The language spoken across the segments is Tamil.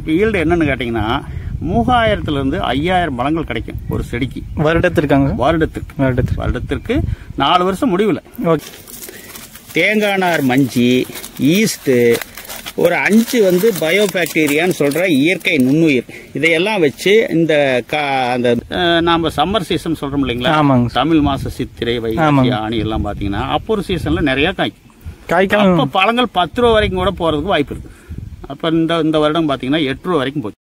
இப்போ ஈல்டு என்னன்னு கேட்டிங்கன்னா மூவாயிரத்துல இருந்து ஐயாயிரம் பழங்கள் கிடைக்கும் ஒரு செடிக்கு வருடத்திற்காங்க வருடத்துக்கு வருடத்திற்கு வருடத்திற்கு நாலு வருஷம் முடிவில் ஓகே தேங்காய் நார் மஞ்சி ஈஸ்ட்டு ஒரு அஞ்சு வந்து பயோ பாக்டீரியான்னு சொல்ற இயற்கை நுண்ணுயிர் இதையெல்லாம் வச்சு இந்த கா- அந்த அஹ், நாம சம்மர் சீசன் சொல்றோம் இல்லைங்களா ஆமாங்க சார். தமிழ் மாச சித்திரை வைகாசி ஆமாங்க. ஆணி எல்லாம் பாத்தீங்கன்னா அப்போ ஒரு சீசன்ல நிறைய காய்க்கும் காய்க்கால் அப்ப பழங்கள் பத்து ரூபா வரைக்கும் கூட போறதுக்கு வாய்ப்பு இருக்கு அப்ப இந்த இந்த வருடம் பாத்தீங்கன்னா எட்டு ரூபா வரைக்கும் போச்சு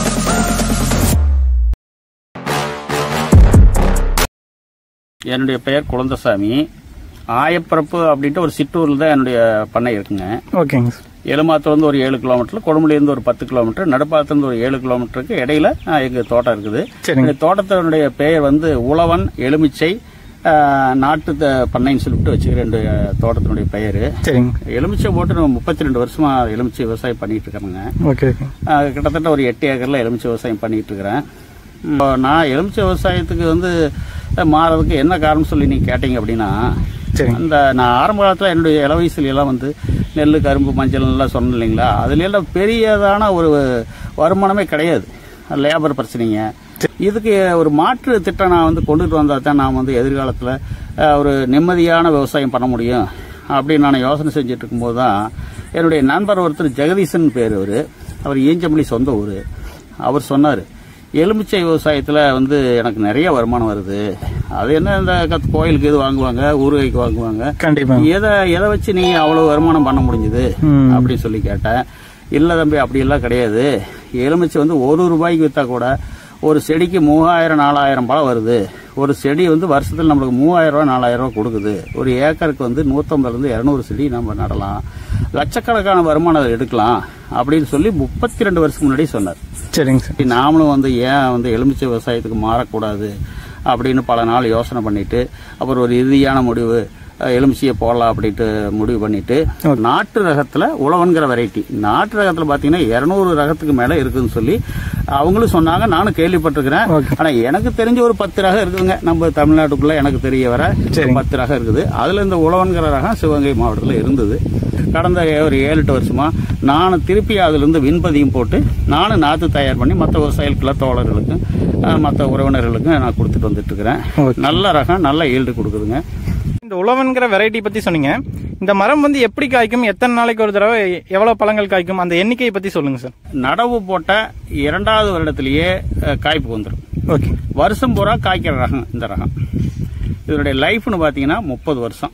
என்னுடைய பெயர் குழந்தசாமி ஆயப்பரப்பு அப்படின்ட்டு ஒரு சிற்றூரில் தான் என்னுடைய பண்ணை இருக்குங்க ஓகேங்க சார் எலுமாத்துலேருந்து ஒரு ஏழு கிலோமீட்டர் கொடுமுடியிலேருந்து ஒரு பத்து கிலோமீட்டர் நடுப்பாத்துலேருந்து ஒரு ஏழு கிலோமீட்டருக்கு இடையில ஆஹ், எங்க தோட்டம் இருக்குது சரிங்க இந்த தோட்டத்தினுடைய பெயர் வந்து உழவன் எலுமிச்சை ஆஹ், நாட்டு த- பண்ணைன்னு சொல்லிட்டு வச்சுக்கிறேன் இந்த தோட்டத்தினுடைய பெயர் சரிங்க எலுமிச்சை போட்டு நம்ம முப்பத்தி ரெண்டு வருஷமா எலுமிச்சை விவசாயம் பண்ணிட்டு இருக்கிறேங்க ஓகே ஓகே ஆஹ், கிட்டத்தட்ட ஒரு எட்டு ஏக்கர்ல எலுமிச்சை விவசாயம் பண்ணிட்டு இருக்கிறேன் இப்போ நான் எலுமிச்சை விவசாயத்துக்கு வந்து அஹ், மாறதுக்கு என்ன காரணம் சொல்லி நீங்க கேட்டீங்க அப்படின்னா சரிங்க அந்த நான் ஆரம்ப காலத்தில் என்னுடைய இள வயசுல எல்லாம் வந்து நெல் கரும்பு மஞ்சள் எல்லாம் சொன்னேன் இல்லைங்களா அதுல எல்லாம் பெரியதான ஒரு வருமானமே கிடையாது லேபர் பிரச்சனைங்க இதுக்கு ஒரு மாற்று திட்டம் நான் வந்து கொண்டுட்டு வந்தால் தான் நான் வந்து எதிர்காலத்தில் அஹ், ஒரு நிம்மதியான விவசாயம் பண்ண முடியும் அப்படின்னு நான் யோசனை செஞ்சுட்டு இருக்கும்போது தான் என்னுடைய நண்பர் ஒருத்தர் ஜெகதீசன் பேர் அவர் அவர் ஈஞ்சமல்லி சொந்த ஊர் அவர் சொன்னார் எலுமிச்சை விவசாயத்தில் வந்து எனக்கு நிறைய வருமானம் வருது அது என்ன இந்த கத்- கோயிலுக்கு இது வாங்குவாங்க ஊறுகாய்க்கு வாங்குவாங்க கண்டிப்பா எதை எதை வச்சு நீ அவ்வளவு வருமானம் பண்ண முடிஞ்சுது ம். அப்படின்னு சொல்லி கேட்டேன் இல்ல தம்பி அப்படி எல்லாம் கிடையாது எலுமிச்சை வந்து ஒரு ரூபாய்க்கு வித்தா கூட ஒரு செடிக்கு மூவாயிரம் நாலாயிரம் பழம் வருது ஒரு செடி வந்து வருஷத்துல நம்மளுக்கு மூவாயிரம் ரூபாய் நாலாயிரம் ரூபாய் கொடுக்குது ஒரு ஏக்கருக்கு வந்து நூத்தம்பதுல இருந்து இருநூறு செடி நம்ம நடலாம் லட்சக்கணக்கான வருமானம் அதை எடுக்கலாம் அப்படின்னு சொல்லி முப்பத்தி ரெண்டு வருஷத்துக்கு முன்னாடி சொன்னார் சரிங்க சார் சரி, நாமளும் வந்து ஏன் வந்து எலுமிச்சை விவசாயத்துக்கு மாறக்கூடாது அப்படின்னு பல நாள் யோசனை பண்ணிட்டு அப்புறம் ஒரு இறுதியான முடிவு அஹ், எலுமிச்சையை போடலாம் அப்படின்ட்டு முடிவு பண்ணிட்டு நாட்டு ரகத்துல உழவன்கிற வெரைட்டி நாட்டு ரகத்துல பாத்தீங்கன்னா இருநூறு ரகத்துக்கு மேல இருக்குன்னு சொல்லி அவங்களும் சொன்னாங்க நானும் கேள்விப்பட்டிருக்கிறேன் Okay. ஆனா எனக்கு தெரிஞ்ச ஒரு பத்து ரகம் இருக்குதுங்க நம்ம தமிழ்நாட்டுக்குள்ள எனக்கு தெரிய வர சரிங்க. பத்து ரகம் இருக்குது அதுல இந்த உழவன்கிற ரகம் சிவகங்கை மாவட்டத்துல இருந்தது கடந்த ஒரு ஏழு எட்டு வருஷமா நானும் திருப்பி அதுல இருந்து விண்பதியும் போட்டு நானும் நாத்து தயார் பண்ணி மற்ற விவசாயிகளுக்குள்ள தோழர்களுக்கும் மற்ற உறவினர்களுக்கும் நான் கொடுத்துட்டு வந்துட்டு இருக்கிறேன் Okay. நல்ல ரகம் நல்ல ஈல்டு கொடுக்குதுங்க இந்த உழவன்கிற வெரைட்டி பத்தி சொன்னீங்க இந்த மரம் வந்து எப்படி காய்க்கும் எத்தனை நாளைக்கு ஒரு தடவை எ- எவ்வளவு பழங்கள் காய்க்கும் அந்த எண்ணிக்கையை பத்தி சொல்லுங்க சார் நடவு போட்ட இரண்டாவது வருடத்திலேயே அஹ், காய்ப்பு வந்துடும் ஓகே வருஷம் பூரா காய்க்கிற ரகம் இந்த ரகம் இதனுடைய லைஃப்னு பார்த்தீங்கன்னா முப்பது வருஷம்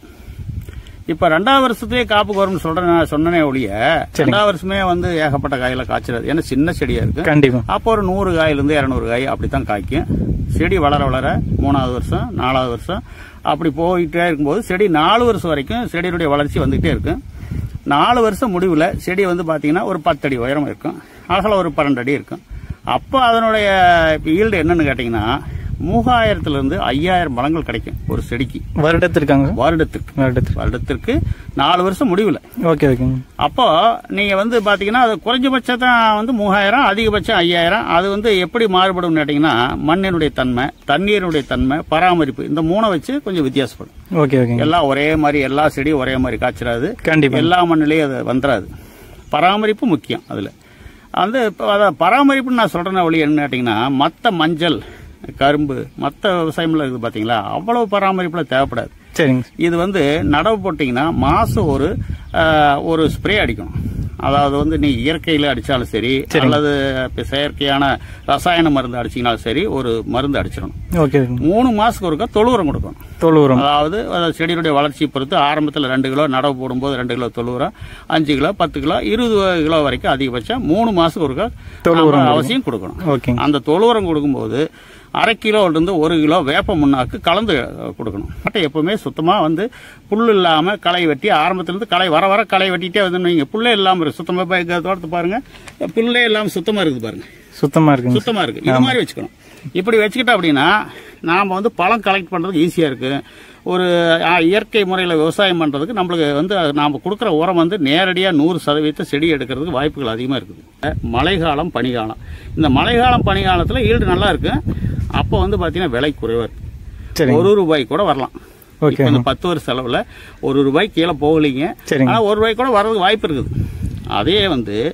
இப்போ ரெண்டாவது வருஷத்துலேயே காப்புக்கு வரும்னு சொல்றேன் சொன்னனே ஒழிய ரெண்டாவது வருஷமே வந்து ஏகப்பட்ட காயில காய்ச்சிடாது ஏன்னா சின்ன செடியா இருக்கு கண்டிப்பா அப்போ ஒரு நூறு காயிலிருந்து இரநூறு காய் அப்படித்தான் காய்க்கும் செடி வளர வளர மூணாவது வருஷம் நாலாவது வருஷம் அப்படி போயிட்டே இருக்கும்போது செடி நாலு வருஷம் வரைக்கும் செடியினுடைய வளர்ச்சி வந்துகிட்டே இருக்கும் நாலு வருஷம் முடிவில் செடி வந்து பார்த்தீங்கன்னா ஒரு பத்தடி உயரம் இருக்கும் அகலம் ஒரு பன்னெண்டு அடி இருக்கும் அப்போ அதனுடைய ஈல்டு என்னன்னு கேட்டிங்கன்னா மூவாயிரத்துல இருந்து ஐயாயிரம் பழங்கள் கிடைக்கும் ஒரு செடிக்கு வருடத்திற்காங்க வருடத்திற்கு வருடத்திற்கு வருடத்திற்கு நாலு வருஷம் முடிவில் ஓகே ஓகேங்க அப்போ நீங்க வந்து பாத்தீங்கன்னா அது குறைஞ்சபட்சம் தான் வந்து மூவாயிரம் அதிகபட்சம் ஐயாயிரம் அது வந்து எப்படி மாறுபடும் கேட்டீங்கன்னா மண்ணினுடைய தன்மை தண்ணீரினுடைய தன்மை பராமரிப்பு இந்த மூணை வச்சு கொஞ்சம் வித்தியாசப்படும் ஓகே ஓகேங்க எல்லாம் ஒரே மாதிரி எல்லா செடியும் ஒரே மாதிரி காய்ச்சிடாது கண்டிப்பா எல்லா மண்ணிலையும் அது வந்துடாது பராமரிப்பு முக்கியம் அதுல அந்த இப்போ அதான் பராமரிப்புன்னு நான் சொல்றேன் வழி என்ன கேட்டீங்கன்னா மற்ற மஞ்சள் கரும்பு மற்ற விவசாயம்ல இருக்குது பாத்தீங்களா அவ்வளவு பராமரிப்புல தேவைப்படாது சரிங்க இது வந்து நடவு போட்டீங்கன்னா மாசம் ஒரு ஆஹ், ஒரு ஸ்ப்ரே அடிக்கணும் அதாவது வந்து நீ இயற்கையில அடிச்சாலும் சரி அல்லது இப்ப செயற்கையான ரசாயன மருந்து அடிச்சீங்கனாலும் சரி ஒரு மருந்து அடிச்சிடணும் ஓகே ஓகேங்க மூணு மாசத்துக்கு ஒருக்கா தொழு உரம் கொடுக்கணும் தொழு உரம் அதாவது அது செடியினுடைய வளர்ச்சியை பொறுத்து ஆரம்பத்தில் ரெண்டு கிலோ நடவு போடும்போது ரெண்டு கிலோ தொழு உரம் அஞ்சு கிலோ பத்து கிலோ இருபது கிலோ வரைக்கும் அதிகபட்சம் மூணு மாசத்துக்கு ஒருக்கா தொழு உரம் நாம அவசியம் கொடுக்கணும் ஓகேங்க அந்த தொழு உரம் கொடுக்கும்போது அரை கிலோலேருந்து ஒரு கிலோ வேப்ப முன்னாக்கு கலந்து அஹ், கொடுக்கணும் மட்டை எப்பவுமே சுத்தமாக வந்து புல் இல்லாமல் களை வெட்டி ஆரம்பத்துலேருந்து களை வர வர களை வெட்டிட்டே வந்து நீங்கள் புல்லே இல்லாமல் இருக்கு சுத்தமாக போய் இங்க தோட்டத்தை பாருங்க புல்லே இல்லாமல் சுத்தமாக இருக்குது பாருங்க சுத்தமா இருக்குங்க சுத்தமா இருக்கு இது மாதிரி வச்சுக்கணும் இப்படி வச்சுக்கிட்டோம் அப்படின்னா நாம வந்து பழம் கலெக்ட் பண்றதுக்கு ஈஸியா இருக்கு ஒரு ஆ, இயற்கை முறையில் விவசாயம் பண்றதுக்கு நம்மளுக்கு வந்து அது நாம கொடுக்குற உரம் வந்து நேரடியா நூறு சதவீதம் செடி எடுக்கிறதுக்கு வாய்ப்புகள் அதிகமா இருக்குது மழைக்காலம் பனிகாலம் இந்த மழைக்காலம் பனிகாலத்துல ஈல்டு நல்லா இருக்கு அப்போ வந்து பாத்தீங்கன்னா விலை குறைவா இருக்கு சரிங்க ஒரு ரூபாய் கூட வரலாம் ஓகே இப்போ இந்த பத்து வருஷ செலவுல ஒரு ரூபாய் கீழே போகலைங்க சரிங்க ஆனா ஒரு ரூபாய் கூட வர்றதுக்கு வாய்ப்பு இருக்குது அதே வந்து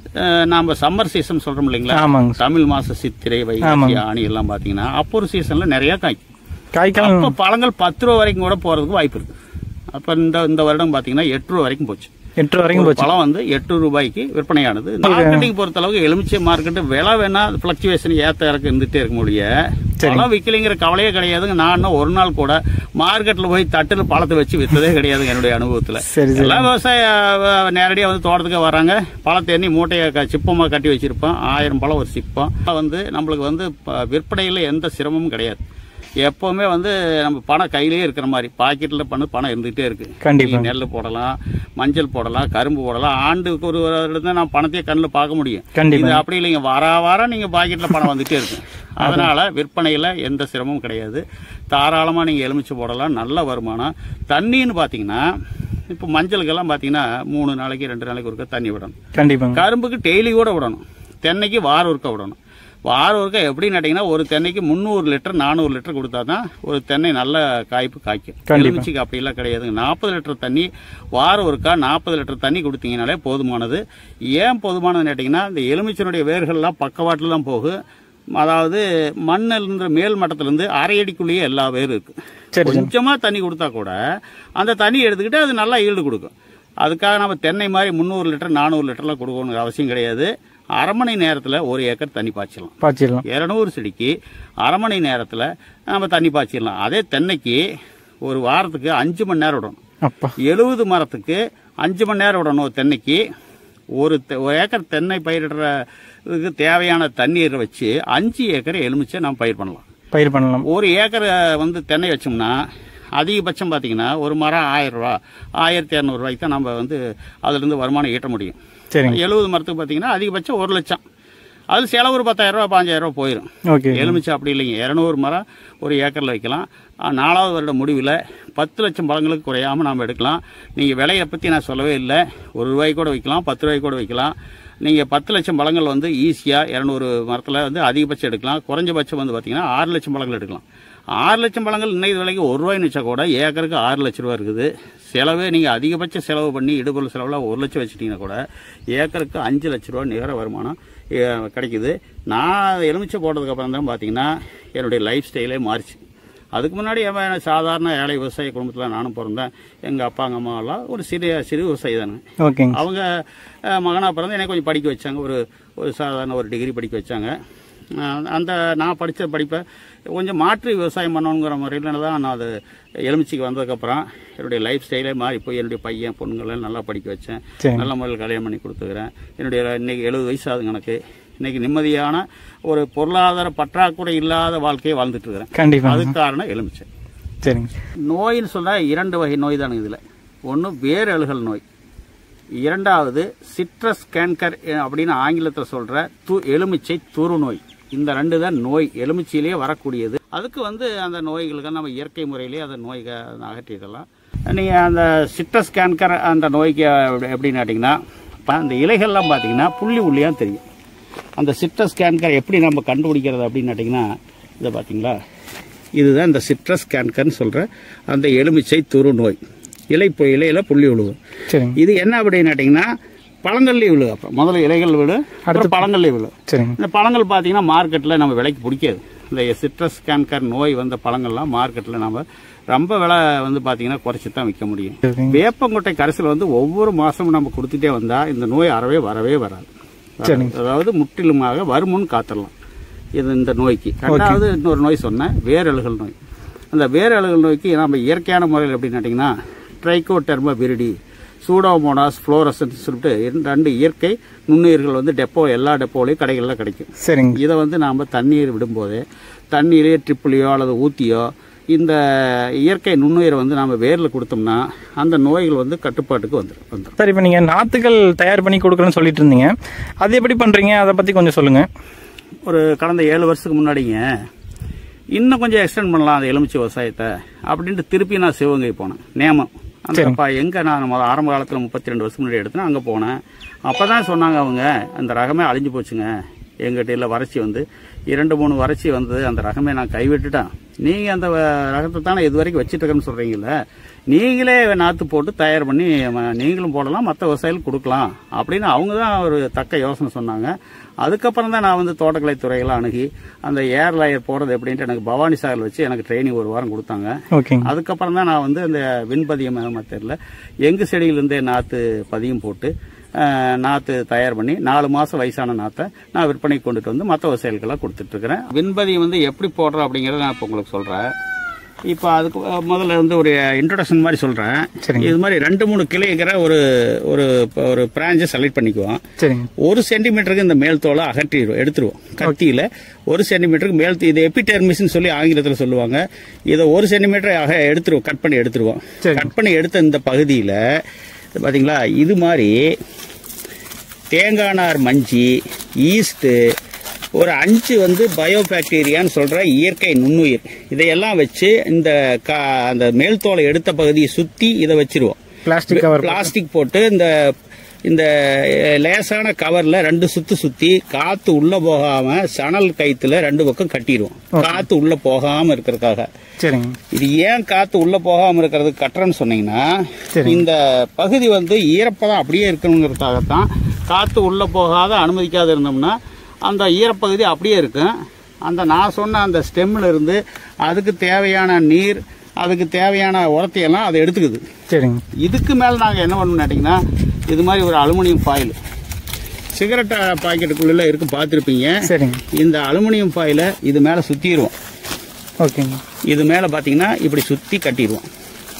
அஹ், நாம சம்மர் சீசன் சொல்றோம் இல்லைங்களா ஆமாங்க சார் தமிழ் மாச சித்திரை வைகாசி ஆணி எல்லாம் பாத்தீங்கன்னா அப்போ ஒரு சீசன்ல நிறைய காய்க்கும் காய்க்கால் அப்ப பழங்கள் பத்து ரூபா வரைக்கும் கூட போறதுக்கு வாய்ப்பு இருக்கு அப்ப இந்த இந்த வருடம் பாத்தீங்கன்னா எட்டு ரூபா வரைக்கும் போச்சு எட்டு ரூபா வரைக்கும் ஒரு போச்சு பழம் வந்து எட்டு ரூபாய்க்கு விற்பனையானது மார்க்கெட்டிங் பொறுத்த அளவுக்கு எலுமிச்சை மார்க்கெட் விலை வேணா பிளக்சுவேஷன் ஏத்த இறக்க இருந்துட்டே இருக்க முடிய பழம் விக்கலைங்கிற கவலையே கிடையாதுங்க நான் இன்னும் ஒரு நாள் கூட மார்க்கெட்ல போய் தட்டுல பழத்தை வச்சு வித்ததே கிடையாதுங்க என்னுடைய அனுபவத்துல சரி சரி எல்லாம் விவசாய அஹ், நேரடியா வந்து தோட்டத்துக்கு வராங்க பழத்தை எண்ணி மூட்டையை க- சிப்பமா கட்டி வச்சிருப்போம் ஆயிரம் பழம் ஒரு சிப்பம் வந்து நம்மளுக்கு வந்து ப- விற்பனையில எந்த சிரமமும் கிடையாது எப்பவுமே வந்து நம்ம பணம் கையிலேயே இருக்கிற மாதிரி பாக்கெட்ல பண்ண பணம் இருந்துகிட்டே இருக்கு கண்டிப்பா நீங்க நெல் போடலாம் மஞ்சள் போடலாம் கரும்பு போடலாம் ஆண்டுக்கு ஒரு வருடம் தான் நான் பணத்தையே கண்ணில் பார்க்க முடியும் கண்டிப்பா இது அப்படி இல்லைங்க வார வாரம் நீங்க பாக்கெட்ல பணம் வந்துட்டே இருக்கு அதனால விற்பனையில எந்த சிரமமும் கிடையாது தாராளமா நீங்க எலுமிச்சை போடலாம் நல்ல வருமானம் தண்ணின்னு பாத்தீங்கன்னா இப்போ மஞ்சளுக்கெல்லாம் பாத்தீங்கன்னா மூணு நாளைக்கு ரெண்டு நாளைக்கு ஒருக்க தண்ணி விடணும் கண்டிப்பாங்க கரும்புக்கு டெய்லி கூட விடணும் தென்னைக்கு வாரம் ஒருக்க விடணும் வாரம் ஒருக்க எப்படி நட்டீங்கன்னா ஒரு தென்னைக்கு முந்நூறு லிட்டர் நானூறு லிட்டர் கொடுத்தா தான் ஒரு தென்னை நல்ல காய்ப்பு காய்க்கும் கண்டிப்பா. எலுமிச்சிக்கு அப்படிலாம் கிடையாதுங்க நாற்பது லிட்டர் தண்ணி வாரம் ஒருக்கா நாற்பது லிட்டர் தண்ணி கொடுத்தீங்கனாலே போதுமானது ஏன் போதுமானதுன்னு கேட்டிங்கன்னா இந்த எலுமிச்சனுடைய வேர்கள்லாம் பக்கவாட்டில் தான் போகும் அதாவது மண்ணிலிருந்து மேல் மட்டத்திலிருந்து அரை அடிக்குள்ளேயே எல்லா வேரும் இருக்கு சரி சரி கொஞ்சமா தண்ணி கொடுத்தா கூட அந்த தண்ணி எடுத்துக்கிட்டு அது நல்லா ஈல்டு கொடுக்கும் அதுக்காக நம்ம தென்னை மாதிரி முந்நூறு லிட்டர் நானூறு லிட்டர்லாம் கொடுக்கணுங்கிற அவசியம் கிடையாது அரை மணி நேரத்தில் ஒரு ஏக்கர் தண்ணி பாய்ச்சலாம் பாய்ச்சிடலாம் இரநூறு செடிக்கு அரை மணி நேரத்தில் நம்ம தண்ணி பாய்ச்சிடலாம் அதே தென்னைக்கு ஒரு வாரத்துக்கு அஞ்சு மணி நேரம் விடணும் அப்பா எழுபது மரத்துக்கு அஞ்சு மணி நேரம் விடணும் ஒரு தென்னைக்கு ஒரு தெ- ஒரு ஏக்கர் தென்னை பயிரிடுறதுக்கு தேவையான தண்ணீரை வச்சு அஞ்சு ஏக்கர் எலுமிச்சை நம்ம பயிர் பண்ணலாம் பயிர் பண்ணலாம் ஒரு ஏக்கர் வந்து தென்னை வச்சோம்னா அதிகபட்சம் பார்த்தீங்கன்னா ஒரு மரம் ஆயிரம் ரூபா ஆயிரத்தி இரநூறுவாய்க்கு தான் நம்ம வந்து அதுலேருந்து வருமானம் ஈட்ட முடியும் சரிங்க எழுபது மரத்துக்கு பார்த்தீங்கன்னா அதிகபட்சம் ஒரு லட்சம் அது செலவு ஒரு பத்தாயிரம் ரூபா பாஞ்சாயிரம் ரூபா போயிடும் ஓகே எலுமிச்சை அப்படி இல்லைங்க இரநூறு மரம் ஒரு ஏக்கரில் வைக்கலாம் ஆ, நாலாவது வருட முடிவில் பத்து லட்சம் பழங்களுக்கு குறையாமல் நாம் எடுக்கலாம் நீங்கள் விலையை பற்றி நான் சொல்லவே இல்லை ஒரு ரூபாய்க்கு கூட வைக்கலாம் பத்து ரூபாய்க்கு கூட வைக்கலாம் நீங்கள் பத்து லட்சம் பழங்கள் வந்து ஈஸியாக இரநூறு மரத்தில் வந்து அதிகபட்சம் எடுக்கலாம் குறைஞ்சபட்சம் வந்து பார்த்தீங்கன்னா ஆறு லட்சம் பழங்கள் எடுக்கலாம் ஆறு லட்சம் பழங்கள் இன்னைக்கு விலைக்கு ஒரு ரூபாய்னு வச்சா கூட ஏக்கருக்கு ஆறு லட்ச ரூபா இருக்குது செலவே நீங்கள் அதிகபட்ச செலவு பண்ணி இடுபொருள் செலவில் ஒரு லட்சம் வச்சுட்டீங்கன்னா கூட ஏக்கருக்கு அஞ்சு லட்ச ரூபா நிகர வருமானம் ஏ, கிடைக்குது நான் எலுமிச்சை போட்டதுக்கு அப்புறம் தான் பார்த்தீங்கன்னா என்னுடைய லைஃப் ஸ்டைலே மாறிச்சு அதுக்கு முன்னாடி அவன் சாதாரண ஏழை விவசாய குடும்பத்தில் நானும் பிறந்தேன் எங்கள் அப்பா எங்கள் அம்மாவெல்லாம் ஒரு சிறிய சிறு விவசாயி தானே ஓகேங்க அவங்க அஹ், மகனா பிறந்து என்னை கொஞ்சம் படிக்க வச்சாங்க ஒரு ஒரு சாதாரண ஒரு டிகிரி படிக்க வச்சாங்க அஹ், அந்த நான் படித்த படிப்பை கொஞ்சம் மாற்று விவசாயம் பண்ணணுங்கிற முறையில் தான் நான் அது எலுமிச்சிக்கு வந்ததுக்கப்புறம் என்னுடைய லைஃப் ஸ்டைலே மாறி போய் என்னுடைய பையன் பொண்ணுங்களெல்லாம் நல்லா படிக்க வச்சேன் சரி நல்ல முறையில் கல்யாணம் பண்ணி கொடுத்துக்கிறேன் என்னுடைய இன்னைக்கு எழுபது வயசு ஆகுதுங்க எனக்கு இன்னைக்கு நிம்மதியான ஒரு பொருளாதார பற்றாக்குறை இல்லாத வாழ்க்கையை வாழ்ந்துட்டு இருக்கிறேன் கண்டிப்பாங்க அதுக்கு காரணம் எலுமிச்சை சரிங்க நோயின்னு சொன்னா இரண்டு வகை நோய் தானுங்க இதுல ஒன்று வேரழுகல் நோய் இரண்டாவது சிட்ரஸ் கேன்கர் அப்படின்னு ஆங்கிலத்தில் சொல்ற து எலுமிச்சை துரு நோய் இந்த ரெண்டு தான் நோய் எலுமிச்சையிலேயே வரக்கூடியது அதுக்கு வந்து அந்த நோய்களுக்கு நம்ம இயற்கை முறையிலேயே அந்த நோய் அகற்றிடலாம் நீங்க அந்த சிட்ரஸ் கேன்கர் அந்த நோய்க்கு எப்படி- எப்படின்னு கேட்டிங்கன்னா அந்த இலைகள்லாம் பார்த்தீங்கன்னா புள்ளி புள்ளியாக தெரியும் அந்த சிட்ரஸ் கேன்கர் எப்படி நம்ம கண்டுபிடிக்கிறது அப்படின்னு கேட்டிங்கன்னா இதை பார்த்தீங்களா இதுதான் இந்த சிட்ரஸ் கேன்கர்னு சொல்கிற அந்த எலுமிச்சை துரு நோய் இலை பொ- இலையில புள்ளி விழுவும் சரிங்க இது என்ன அப்படின்னு கேட்டிங்கன்னா பழங்கள்லேயும் விழு அப்புறம் முதல்ல இலைகள் விழு அடுத்து பழங்கள்லேயும் விழு சரிங்க இந்த பழங்கள் பார்த்தீங்கன்னா மார்க்கெட்டில் நம்ம விலைக்கு பிடிக்காது இந்த சிட்ரஸ் கேன்கர் நோய் வந்த பழங்கள்லாம் மார்க்கெட்டில் நம்ம ரொம்ப விலை வந்து பார்த்தீங்கன்னா குறைச்சி தான் விற்க முடியும் சரிங்க வேப்பங்கொட்டை கரைசல் வந்து ஒவ்வொரு மாசமும் நம்ம கொடுத்துட்டே வந்தா இந்த நோய் அறவே வரவே வராது சரிங்க. அதாவது முற்றிலுமாக வருமுன் காத்திரலாம் இது இந்த நோய்க்கு ரெண்டாவது இன்னொரு நோய் சொன்னேன் வேரழுகல் நோய் அந்த வேரழுகல் நோய்க்கு நம்ம இயற்கையான முறையில் எப்படின்னு கேட்டிங்கன்னா ட்ரைகோடெர்மா விரிடி சூடோமோனாஸ் ஃப்ளோரசன்ஸ் சொல்லிட்டு இரண்டு- ரெண்டு இயற்கை நுண்ணுயிர்கள் வந்து டெப்போ எல்லா டெப்போலையும் கடைகளில் கிடைக்கும் சரிங்க இதை வந்து நாம் தண்ணீர் விடும்போது தண்ணீரே ட்ரிப்புலையோ அல்லது ஊற்றியோ இந்த இயற்கை நுண்ணுயிரை வந்து நாம் வேரில் கொடுத்தோம்னா அந்த நோய்கள் வந்து கட்டுப்பாட்டுக்கு வந்துடும் வந்துடும் சார் இப்போ நீங்க நாத்துகள் தயார் பண்ணி கொடுக்குறேன்னு சொல்லிட்டு இருந்தீங்க அது எப்படி பண்றீங்க அதை பத்தி கொஞ்சம் சொல்லுங்க ஒரு கடந்த ஏழு வருஷத்துக்கு முன்னாடிங்க இன்னும் கொஞ்சம் எக்ஸ்டெண்ட் பண்ணலாம் அந்த எலுமிச்சை விவசாயத்தை அப்படின்ட்டு திருப்பி நான் சிவகங்கை போனேன் நேமம் அந்த அப்பா எங்கே நான் முத ஆரம்ப காலத்தில் முப்பத்தி ரெண்டு வருஷம் முன்னாடி எடுத்தேன் அங்கே போனேன் அப்போ தான் சொன்னாங்க அவங்க அந்த ரகமே அழிஞ்சு போச்சுங்க எங்கிட்ட இல்லை வறட்சி வந்து இரண்டு மூணு வறட்சி வந்தது அந்த ரகமே நான் கைவிட்டுட்டேன் நீங்கள் அந்த வ- ரகத்தை தானே இது வரைக்கும் வச்சுட்டு இருக்கேன்னு சொல்கிறீங்கல்ல நீங்களே நாற்று போட்டு தயார் பண்ணி ம- நீங்களும் போடலாம் மற்ற விவசாயிகளுக்கு கொடுக்கலாம் அப்படின்னு அவங்க தான் ஒரு தக்க யோசனை சொன்னாங்க அதுக்கப்புறம் தான் நான் வந்து தோட்டக்கலை துறைகளை அணுகி அந்த ஏர் லாயர் போடுறது எப்படின்ட்டு எனக்கு பவானி சாகர் வச்சு எனக்கு ட்ரைனிங் ஒரு வாரம் கொடுத்தாங்க ஓகேங்க அதுக்கப்புறம் தான் நான் வந்து அந்த விண்பதியம் மெத்தடில் எங்கு செடியிலிருந்தே நாற்று பதியம் போட்டு அஹ், நாற்று தயார் பண்ணி நாலு மாதம் வயசான நாற்றை நான் விற்பனைக்கு கொண்டுட்டு வந்து மற்ற விவசாயிகளுக்கெல்லாம் கொடுத்துட்ருக்கிறேன் விண்பதியம் வந்து எப்படி போடுறோம் அப்படிங்கிறத நான் இப்போ உங்களுக்கு சொல்கிறேன் இப்போ அதுக்கு அஹ், முதல்ல வந்து ஒரு இன்ட்ரடக்ஷன் மாதிரி சொல்கிறேன் சரிங்க. இது மாதிரி ரெண்டு மூணு கிளைங்கிற ஒரு ஒரு ஒரு பிரான்ச்சை செலக்ட் பண்ணிக்குவோம் சரிங்க ஒரு சென்டிமீட்டருக்கு இந்த மேல் தோலை அகற்றிடுவோம் எடுத்துருவோம் கத்தியில ஒரு சென்டிமீட்டருக்கு மேல் தீ- இது எபிடெர்மிஸ்னு சொல்லி ஆங்கிலத்தில் சொல்லுவாங்க இதை ஒரு சென்டிமீட்டர் ஆக எடுத்துருவோம் கட் பண்ணி எடுத்துருவோம் சரி. கட் பண்ணி எடுத்த இந்த பகுதியில் பாத்தீங்களா இது மாதிரி தேங்காய் நார் மஞ்சி ஈஸ்ட்டு ஒரு அஞ்சு வந்து பயோ பாக்டீரியான்னு சொல்ற இயற்கை நுண்ணுயிர் இதையெல்லாம் வச்சு இந்த கா- அந்த மேல் தோலை எடுத்த பகுதியை சுத்தி இதை வச்சிருவோம் பிளாஸ்டிக் கவர் பிளாஸ்டிக் போட்டு இந்த இந்த அஹ், லேசான கவர்ல ரெண்டு சுத்து சுத்தி காத்து உள்ள போகாம சணல் கயித்துல ரெண்டு பக்கம் கட்டிடுவோம் காத்து உள்ள போகாம இருக்கிறதுக்காக சரிங்க இது ஏன் காத்து உள்ள போகாம இருக்கிறதுக்கு கட்டுறேன்னு சொன்னீங்கன்னா சரி. இந்த பகுதி வந்து ஈரப்பதம் அப்படியே இருக்கணுங்கிறதுக்காகத்தான் காத்து உள்ள போகாத அனுமதிக்காத இருந்தோம்னா அந்த ஈரப்பகுதி அப்படியே இருக்கும் அந்த நான் சொன்ன அந்த ஸ்டெம்ல இருந்து அதுக்கு தேவையான நீர் அதுக்கு தேவையான உரத்தையெல்லாம் அதை எடுத்துக்குது சரிங்க இதுக்கு மேல நாங்க என்ன பண்ணணும் கேட்டீங்கன்னா இது மாதிரி ஒரு அலுமினியம் ஃபாயில் சிகரெட் பாக்கெட்டுக்குள்ள இருக்கு பார்த்துருப்பீங்க சரிங்க இந்த அலுமினியம் ஃபாயில இது மேல சுத்திடுவோம் ஓகேங்க இது மேல பாத்தீங்கன்னா இப்படி சுத்தி கட்டிடுவோம்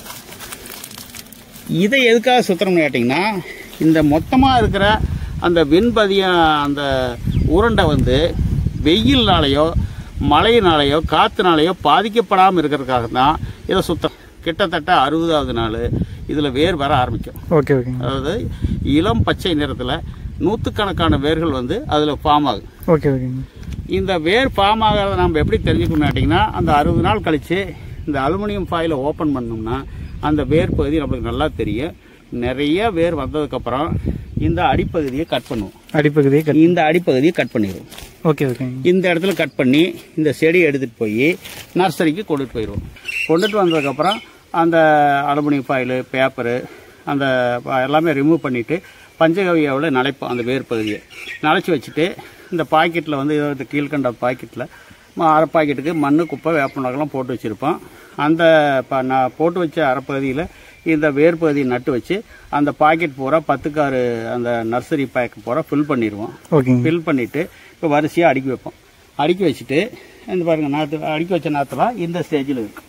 இதை எதுக்காக சுத்தணும்னு கேட்டிங்கன்னா இந்த மொத்தமா இருக்கிற அந்த விண்பதிய அந்த உருண்டை வந்து வெயில்னாலேயோ மழையினாலேயோ காத்துனாலேயோ பாதிக்கப்படாமல் இருக்கிறதுக்காக தான் இதை சுத்தம் கிட்டத்தட்ட அறுபதாவது நாள் இதில் வேர் வர ஆரம்பிக்கும் ஓகே ஓகேங்க அதாவது இளம் பச்சை நிறத்தில் நூற்றுக்கணக்கான வேர்கள் வந்து அதில் ஃபார்ம் ஆகும் ஓகே ஓகேங்க இந்த வேர் ஃபார்ம் ஆகிறத நம்ம எப்படி தெரிஞ்சுக்கணும் கேட்டிங்கன்னா அந்த அறுபது நாள் கழிச்சு இந்த அலுமினியம் ஃபாயிலை ஓப்பன் பண்ணோம்னா அந்த வேர் பகுதி நம்மளுக்கு நல்லா தெரியும் நிறைய வேர் வந்ததுக்கப்புறம் இந்த அடிப்பகுதியை கட் பண்ணுவோம் அடிப்பகுதியை கட் இந்த அடிப்பகுதியை கட் பண்ணிடுவோம் ஓகே ஓகேங்க இந்த இடத்துல கட் பண்ணி இந்த செடியை எடுத்துகிட்டு போய் நர்சரிக்கு கொண்டுட்டு போயிடுவோம் கொண்டுட்டு வந்ததுக்கப்புறம் அந்த அலுமினியம் ஃபாயிலு பேப்பரு அந்த ப- எல்லாமே ரிமூவ் பண்ணிவிட்டு பஞ்சகவியாவில் நனைப்போம் அந்த வேர் பகுதியை நனைச்சி வச்சுட்டு இந்த பாக்கெட்டில் வந்து இந்த கீழ்கண்ட பாக்கெட்டில் அரை பாக்கெட்டுக்கு மண் குப்பை வேப்பனகெல்லாம் போட்டு வச்சுருப்போம் அந்த ப- நான் போட்டு வச்ச அரைப்பகுதியில் இந்த வேர் பகுதியை நட்டு வச்சு அந்த பாக்கெட் பூரா பத்துக்காரு அந்த நர்சரி பேக் பூரா ஃபில் பண்ணிடுவோம் ஓகேங்க ஃபில் பண்ணிட்டு இப்போ வரிசையாக அடுக்கி வைப்போம் அடுக்கி வச்சுட்டு இந்த பாருங்க நாற்று அடுக்கி வச்ச நாற்றுலாம் இந்த ஸ்டேஜில் இருக்கு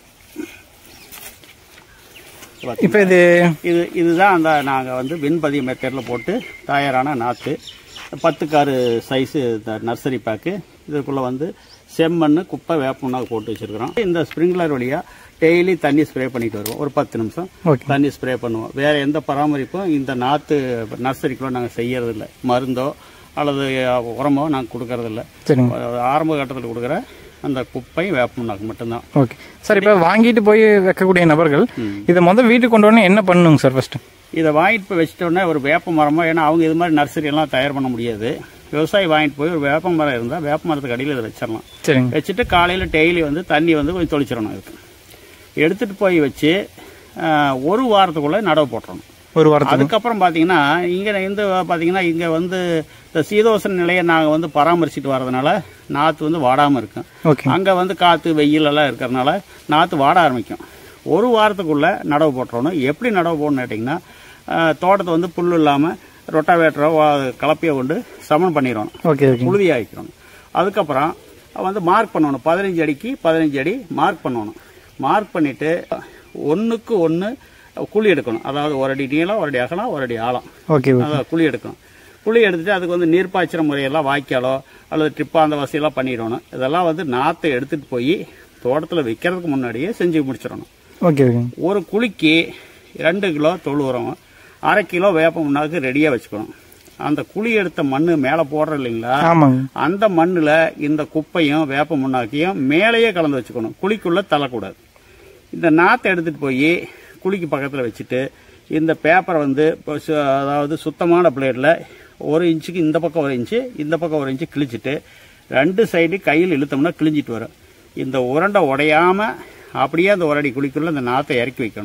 இப்போ இது இது இதுதான் அந்த நாங்கள் வந்து விண்பதிய மெத்தடில் போட்டு தயாரான நாற்று பத்துக்காரு சைஸு நர்சரி பேக்கு இதுக்குள்ளே வந்து செம்மண் குப்பை வேப்பமண்ணாக போட்டு வச்சுருக்கிறோம் இந்த ஸ்ப்ரிங்க்லர் வழியாக டெய்லி தண்ணி ஸ்ப்ரே பண்ணிட்டு வருவோம் ஒரு பத்து நிமிஷம் ஓகே தண்ணி ஸ்ப்ரே பண்ணுவோம் வேற எந்த பராமரிப்பும் இந்த நாற்று நர்சரிக்குள்ள நாங்கள் செய்யறதில்ல மருந்தோ அல்லது உரமோ நாங்கள் கொடுக்கறதில்ல சரிங்க ஆரம்ப கட்டத்தில் கொடுக்குற அந்த குப்பை வேப்பமண்ணாக்கு மட்டும்தான் ஓகே சார் இப்போ வாங்கிட்டு போய் வைக்கக்கூடிய நபர்கள் இதை முதல் வீட்டுக்கு கொண்டு வரணும் என்ன பண்ணணுங்க சார் ஃபர்ஸ்ட் இதை வாங்கிட்டு போய் வச்சிட்டோன்னே ஒரு வேப்ப மரமோ ஏன்னா அவங்க இது மாதிரி நர்சரி எல்லாம் தயார் பண்ண முடியாது விவசாயி வாங்கிட்டு போய் ஒரு வேப்ப மரம் இருந்தால் வேப்ப மரத்துக்கு அடியில் இதை வச்சிடலாம் சரிங்க வச்சுட்டு காலையில் டெய்லி வந்து தண்ணி வந்து கொஞ்சம் தொளிச்சிடணும் இதுக்கு எடுத்துட்டு போய் வச்சு ஆஹ், ஒரு வாரத்துக்குள்ளே நடவு போட்டுறணும் ஒரு வாரத்துக்கு அதுக்கப்புறம் பார்த்தீங்கன்னா இங்கே இந்த பார்த்தீங்கன்னா இங்கே வந்து இந்த சீதோசன நிலையை நாங்கள் வந்து பராமரிச்சுட்டு வர்றதுனால நாற்று வந்து வாடாமல் இருக்கும் ஓகே அங்கே வந்து காற்று வெயில் எல்லாம் இருக்கிறதுனால நாற்று வாட ஆரம்பிக்கும் ஒரு வாரத்துக்குள்ளே நடவு போட்டுறணும் எப்படி நடவு போடணும்னு கேட்டிங்கன்னா ஆஹ், தோட்டத்தை வந்து புல் இல்லாமல் ரொட்டாவேட்டரோ கலப்பையோ கொண்டு சமன் பண்ணிடணும் ஓகே ஓகே புழுதி ஆகிக்கணும் அதுக்கப்புறம் வந்து மார்க் பண்ணணும் பதினஞ்சு அடிக்கு பதினஞ்சு அடி மார்க் பண்ணணும் மார்க் பண்ணிட்டு ஒன்றுக்கு ஒன்று குழி எடுக்கணும் அதாவது ஒரு அடி நீளம் ஒரு அடி அகலம் ஒரு அடி ஆழம் ஓகே ஓகே அதாவது குழி எடுக்கணும் குழி எடுத்துட்டு அதுக்கு வந்து நீர்ப்பாய்ச்சிற முறையெல்லாம் வாய்க்காலோ அல்லது ட்ரிப்பா அந்த வசதியெல்லாம் பண்ணிடணும் இதெல்லாம் வந்து நாற்றை எடுத்துட்டு போய் தோட்டத்தில் வைக்கிறதுக்கு முன்னாடியே செஞ்சு முடிச்சிடணும் ஓகே ஓகே ஒரு குழிக்கு ரெண்டு கிலோ தொழு உரம் அரை கிலோ வேப்ப முன்னாக்கு ரெடியாக வச்சுக்கணும் அந்த குழி எடுத்த மண் மேலே போடுறோம் இல்லைங்களா ஆமாங்க அந்த மண்ணில் இந்த குப்பையும் வேப்ப முன்னாக்கையும் மேலேயே கலந்து வச்சுக்கணும் குழிக்குள்ள தள்ளக்கூடாது இந்த நாற்றை எடுத்துட்டு போய் குழிக்கு பக்கத்தில் வச்சுட்டு இந்த பேப்பரை வந்து இப்போ சு- அதாவது சுத்தமான பிளேடில் ஒரு இன்ச்சுக்கு இந்த பக்கம் ஒரு இன்ச்சு இந்த பக்கம் ஒரு இன்ச்சு கிழிச்சிட்டு ரெண்டு சைடு கையில் இழுத்தோம்னா கிழிஞ்சிட்டு வரும் இந்த உருண்டை உடையாம அப்படியே அந்த உரடி குழிக்குள்ள இந்த நாற்றை இறக்கி வைக்கணும்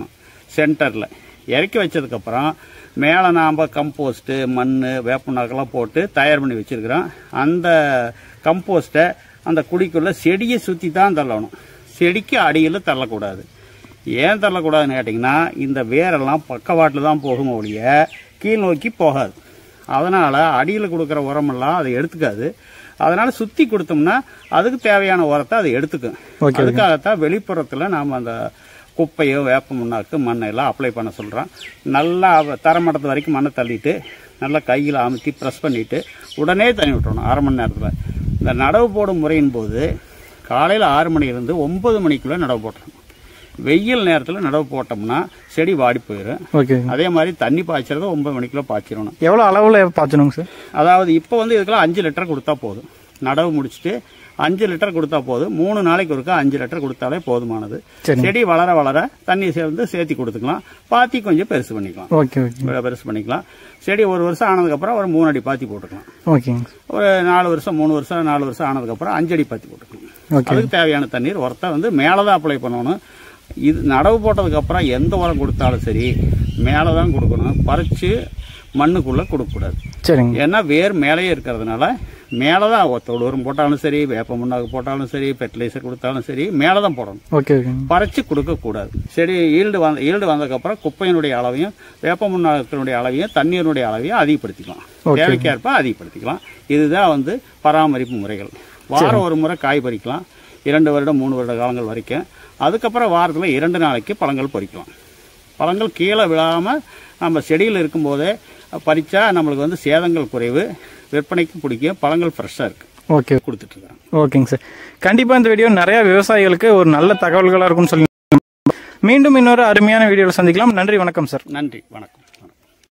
சென்டரில் இறக்கி வச்சதுக்கப்புறம் மேலே நாம் கம்போஸ்ட்டு மண் வேப்பநாக்கெல்லாம் போட்டு தயார் பண்ணி வச்சிருக்கிறோம் அந்த கம்போஸ்ட்டை அந்த குழிக்குள்ளே செடியை சுற்றி தான் தள்ளணும் செடிக்கு அடியில் தள்ளக்கூடாது ஏன் தள்ளக்கூடாதுன்னு கேட்டிங்கன்னா இந்த வேரெல்லாம் பக்கவாட்டில் தான் போகும் ஒழிய கீழ் நோக்கி போகாது அதனால் அடியில் கொடுக்குற உரமெல்லாம் அதை எடுத்துக்காது அதனால் சுற்றி கொடுத்தோம்னா அதுக்கு தேவையான உரத்தை அதை எடுத்துக்கும் Okay. அதுக்காகத்தான் வெளிப்புறத்தில் நாம் அந்த குப்பையோ வேப்ப முன்னாக்கு மண்ணை எல்லாம் அப்ளை பண்ண சொல்கிறோம் நல்லா அவ- தரமட்டத்து வரைக்கும் மண்ணை தள்ளிட்டு நல்லா கையில் அமுத்தி ப்ரெஸ் பண்ணிவிட்டு உடனே தண்ணி விட்டுறணும் அரை மணி நேரத்தில் இந்த நடவு போடும் முறையின் போது காலையில் ஆறு மணிலேருந்து ஒன்பது மணிக்குள்ளே நடவு போட்டுறணும் வெயில் நேரத்தில் நடவு போட்டோம்னா செடி வாடி போயிடும் ஓகே அதே மாதிரி தண்ணி பாய்ச்சறத ஒன்பது மணிக்குள்ளே பாய்ச்சிடணும் எவ்வளோ அளவில் பாய்ச்சணுங்க சார் அதாவது இப்போ வந்து இதுக்கெல்லாம் அஞ்சு லிட்டர் கொடுத்தா போதும் நடவு முடிச்சுட்டு அஞ்சு லிட்டர் கொடுத்தா போதும் மூணு நாளைக்கு ஒருக்கா அஞ்சு லிட்டர் கொடுத்தாலே போதுமானது சரி. செடி வளர வளர தண்ணி சேர்ந்து சேர்த்தி கொடுத்துக்கலாம் பாத்தி கொஞ்சம் பெருசு பண்ணிக்கலாம் ஓகே ஓகே பெருசு பண்ணிக்கலாம் செடி ஒரு வருஷம் ஆனதுக்கப்புறம் ஒரு மூணு அடி பாத்தி போட்டுக்கலாம் ஓகேங்க ஒரு நாலு வருஷம் மூணு வருஷம் நாலு வருஷம் ஆனதுக்கப்புறம் அஞ்சு அடி பாத்தி போட்டுக்கலாம் ஓகே அதுக்கு தேவையான தண்ணீர் உரத்தை வந்து மேலே தான் அப்ளை பண்ணணும் இது நடவு போட்டதுக்கப்புறம் எந்த உரம் கொடுத்தாலும் சரி மேலே தான் கொடுக்கணும் பறித்து மண்ணுக்குள்ளே கொடுக்கக்கூடாது சரிங்க ஏன்னா வேர் மேலேயே இருக்கிறதுனால மேலே தான் தொழு உரம் போட்டாலும் சரி வேப்ப முன்னாக்கு போட்டாலும் சரி ஃபெர்டிலைசர் கொடுத்தாலும் சரி மேலே தான் போடணும் ஓகே ஓகேங்க பறிச்சு கொடுக்கக்கூடாது செடி ஈல்டு வந்த ஈல்டு வந்ததுக்கப்புறம் குப்பையினுடைய அளவையும் வேப்ப முன்னாக்கினுடைய அளவையும் தண்ணீருடைய அளவையும் அதிகப்படுத்திக்கலாம் Okay. தேவைக்கேற்ப அதிகப்படுத்திக்கலாம் இதுதான் வந்து பராமரிப்பு முறைகள் வாரம் ஒரு முறை காய் பறிக்கலாம் இரண்டு வருடம் மூணு வருட காலங்கள் வரைக்கும் அதுக்கப்புறம் வாரத்தில் இரண்டு நாளைக்கு பழங்கள் பறிக்கலாம் பழங்கள் கீழே விழாமல் நம்ம செடியில் இருக்கும்போதே பறிச்சா நம்மளுக்கு வந்து சேதங்கள் குறைவு விற்பனைக்கு பிடிக்கும் பழங்கள் ஃப்ரெஷ்ஷாக இருக்கு ஓகே கொடுத்துட்ருக்காங்க ஓகேங்க சார் கண்டிப்பாக இந்த வீடியோ நிறைய விவசாயிகளுக்கு ஒரு நல்ல தகவல்களாக இருக்கும்னு சொல்லி மீண்டும் இன்னொரு அருமையான வீடியோவில் சந்திக்கலாம் நன்றி வணக்கம் சார் நன்றி வணக்கம்